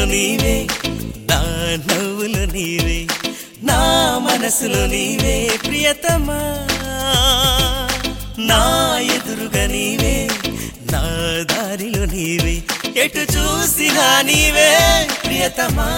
నీవే నా నవ్వులు నీవే నా మనసులో నీవే ప్రియతమా నా ఎదురుగా నీవే నా దారిలో నీవే ఎటు చూసినా నీవే ప్రియతమా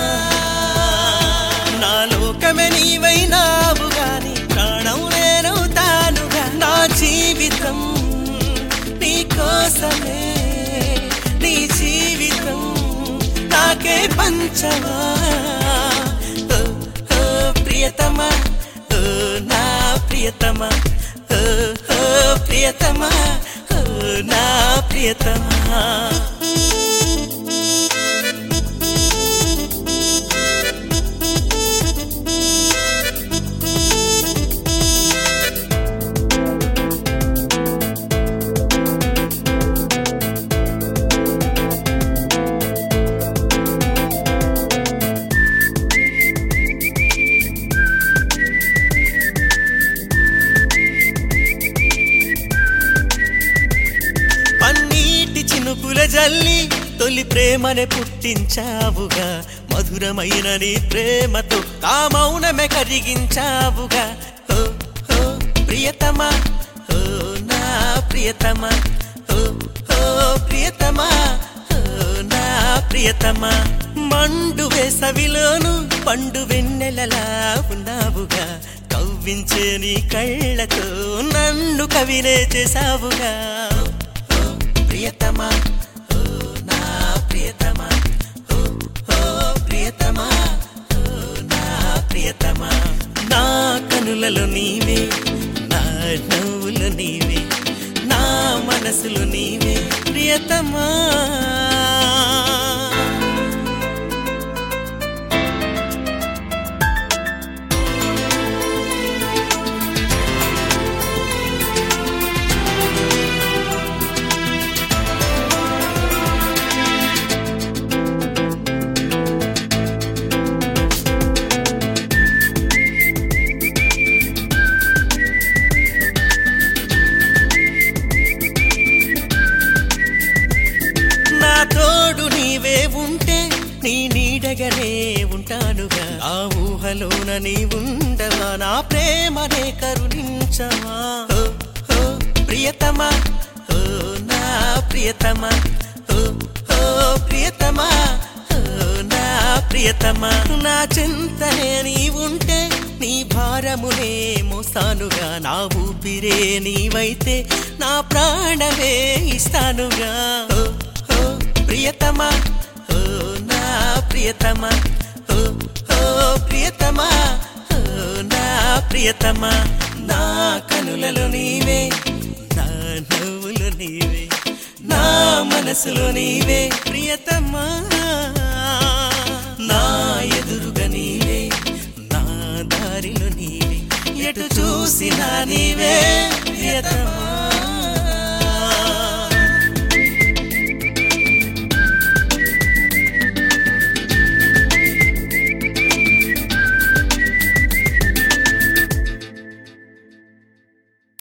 నా లోకమే నీవైనావు గాని ప్రాణం నేనవుతానుగా నా జీవితం నీ కోసమే నీ జీవితం నాకే పంచవా ఓ, ఓ, ప్రియతమా ఓ, నా ప్రియతమా ఓ, ఓ, ప్రియతమా ఓ, నా ప్రియతమా పన్నీటి చినుకుల జల్లి తొలి ప్రేమనే పుట్టించావుగా మధురమైన నీ ప్రేమతో కామౌనమే కరిగించావుగా ఓ ఓ ప్రియతమా ఓ నా ప్రియతమా ఓ ఓ ప్రియతమా ఓ నా ప్రియతమా మండు వేసవిలోను పండు వెన్నెలలా ఉన్నావుగా కవ్వించే నీ కళ్ళతో నన్ను కవినే చేసావుగా ఓ ప్రియతమా ఓ నా ప్రియతమా ఓ ఓ ప్రియతమా ఓ నా ప్రియతమా నా కనులలో నీవే నా నవ్వులు నీవే నా మనసులో నీవే ప్రియతమా నా తోడు నీవే ఉంటే నీ నీడగనే ఉంటానుగా ఆ ఊహలోన నీ ఉండవా నా ప్రేమనే కరుణించవా ఓ, ఓ, ప్రియతమా ఓ నా ప్రియతమా ఓ ఓ ప్రియతమా ఓ నా ప్రియతమా నా చింతనే నీ ఉంటే నీ భారమునే మోసానుగా నా ఊపిరే నీవైతే నా ప్రాణమే ఇస్తానుగా ఓ ఓ ప్రియతమా ఓ నా ప్రియతమా ఓ ఓ ప్రియతమా ఓ నా ప్రియతమా నా కనులలో నీవే నా నవ్వులు నీవే నా మనసులో నీవే ప్రియతమా నా ఎదురుగా నీవే నా దారిలో నీవే ఎటు చూసినా నీవే ప్రియతమా